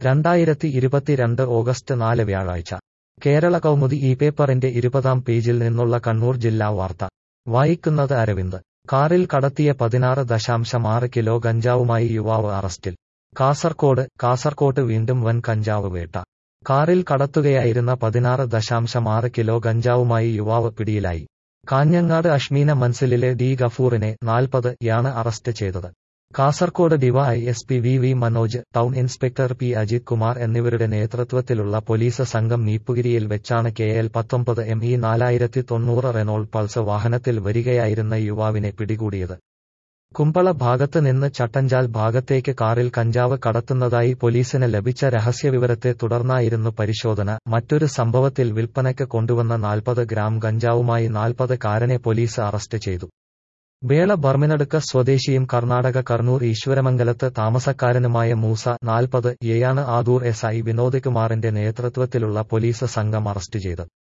രണ്ടായിരത്തി ഇരുപത്തിരണ്ട് ഓഗസ്റ്റ് നാല് വ്യാഴാഴ്ച കേരള കൗമുദി ഈ പേപ്പറിന്റെ ഇരുപതാം പേജിൽ നിന്നുള്ള കണ്ണൂർ ജില്ലാ വാർത്ത വായിക്കുന്നത് അരവിന്ദ് കാറിൽ കടത്തിയ പതിനാറ് ദശാംശം ആറ് കിലോ ഗഞ്ചാവുമായി യുവാവ് അറസ്റ്റിൽ കാസർകോട് കാസർകോട്ട് വീണ്ടും വൻ കഞ്ചാവ് വേട്ട കാറിൽ കടത്തുകയായിരുന്ന പതിനാറ് ദശാംശം ആറ് കിലോ ഗഞ്ചാവുമായി യുവാവ് പിടിയിലായി കാഞ്ഞങ്ങാട് അഷ്മീന മൻസിലിലെ ഡി ഗഫൂറിനെ നാൽപ്പത് യാണ് അറസ്റ്റ് ചെയ്തത് Kasaragod DY S P V V Manoj town inspector P Ajith Kumar എന്നിവരുടെ നേതൃത്വത്തിലുള്ള പോലീസ് സംഘം നീപ്പുഗിരിയിൽ വെച്ചാണ് കെ എൽ പത്തൊമ്പത് എം ഇ നാലായിരത്തി തൊണ്ണൂറ് റെനോൾഡ് പൾസ് വാഹനത്തിൽ വരികയായിരുന്ന യുവാവിനെ പിടികൂടിയത് കുമ്പള ഭാഗത്ത് നിന്ന് ചട്ടഞ്ചാൽ ഭാഗത്തേക്ക് കാറിൽ കഞ്ചാവ് കടത്തുന്നതായി പോലീസിന് ലഭിച്ച രഹസ്യവിവരത്തെ തുടർന്നായിരുന്നു പരിശോധന മറ്റൊരു സംഭവത്തിൽ വിൽപ്പനയ്ക്ക് കൊണ്ടുവന്ന നാൽപ്പത് ഗ്രാം ഗഞ്ചാവുമായി നാൽപ്പത് കാരനെ പോലീസ് അറസ്റ്റ് ചെയ്തു വേള ബർമിനടുക്ക സ്വദേശിയും കർണാടക കർണൂർ ഈശ്വരമംഗലത്ത് താമസക്കാരനുമായ മൂസ നാൽപ്പത് യെയാണ് ആദൂർ എസ് ഐ വിനോദ് കുമാറിന്റെ നേതൃത്വത്തിലുള്ള പോലീസ് സംഘം അറസ്റ്റ് ചെയ്തത്